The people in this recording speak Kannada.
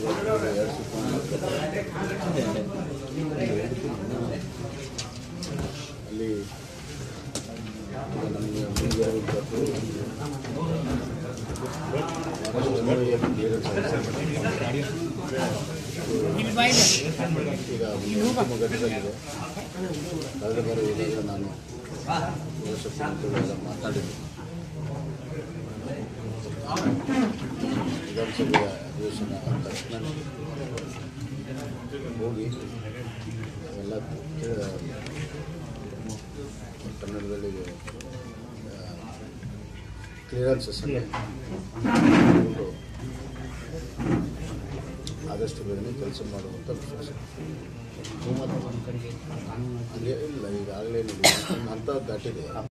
ಎರಡು ಸುತ್ತ ಅಲ್ಲಿ ನಮಗೆ ಮುಂದುವರಿಬೇಕು ಈಗ ಅಂತಿಮ ಘಟ್ಟದಲ್ಲಿದೆ ಕಳೆದ ಬಾರಿ ಹೋದಾಗ ನಾನು ಎಲ್ಲ ಮಾತಾಡಿದ್ದೆ ವಿಧಾನಸಭೆಯ ಅಧಿವೇಶನ ಆದ ತಕ್ಷಣ ಹೋಗಿ ಎಲ್ಲ ತಿಳಿ- ಕನ್ನಡದಲ್ಲಿ ಕ್ಲಿಯರೆನ್ಸಸ್ ಅನ್ನು ಆದಷ್ಟು ಬೇಗನೆ ಕೆಲಸ ಮಾಡುವಂಥ ವಿಶ್ವಾಸ ಬಹುಮತ ಒಂದು ಕಡೆಗೆ ಕಾನೂನು ಹಂಗೆ ಇಲ್ಲ ಈಗಾಗಲೇ ನೋಡಿ ಅಂಥ ದಾಟಿದೆ